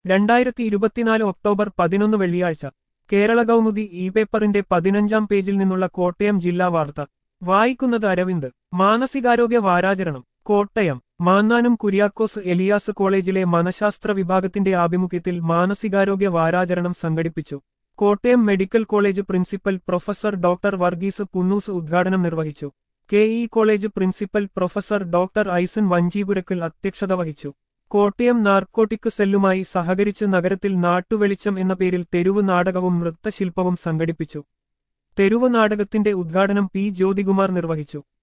രണ്ടായിരത്തി ഇരുപത്തിനാല് ഒക്ടോബർ പതിനൊന്ന് വെള്ളിയാഴ്ച കേരള കൗമുദി ഇ പേപ്പറിന്റെ പതിനഞ്ചാം പേജിൽ നിന്നുള്ള കോട്ടയം ജില്ലാ വാർത്ത വായിക്കുന്നത് അരവിന്ദ് മാനസികാരോഗ്യ വാരാചരണം കോട്ടയം മാന്നാനം കുര്യാക്കോസ് എലിയാസ് കോളേജിലെ മനഃശാസ്ത്ര വിഭാഗത്തിന്റെ ആഭിമുഖ്യത്തിൽ മാനസികാരോഗ്യ വാരാചരണം സംഘടിപ്പിച്ചു Kottayam medical college principal professor doctor Varghese Punnoose ഉദ്ഘാടനം നിർവഹിച്ചു K E college principal professor doctor Aisan Vancheepurakkal അധ്യക്ഷത വഹിച്ചു കോട്ടയം നാർക്കോട്ടിക് സെല്ലുമായി സഹകരിച്ച് നഗരത്തിൽ നാട്ടുവെളിച്ചം എന്ന പേരിൽ തെരുവ് നാടകവും നൃത്തശില്പവും സംഘടിപ്പിച്ചു തെരുവ് നാടകത്തിന്റെ ഉദ്ഘാടനം പി ജ്യോതികുമാർ നിർവഹിച്ചു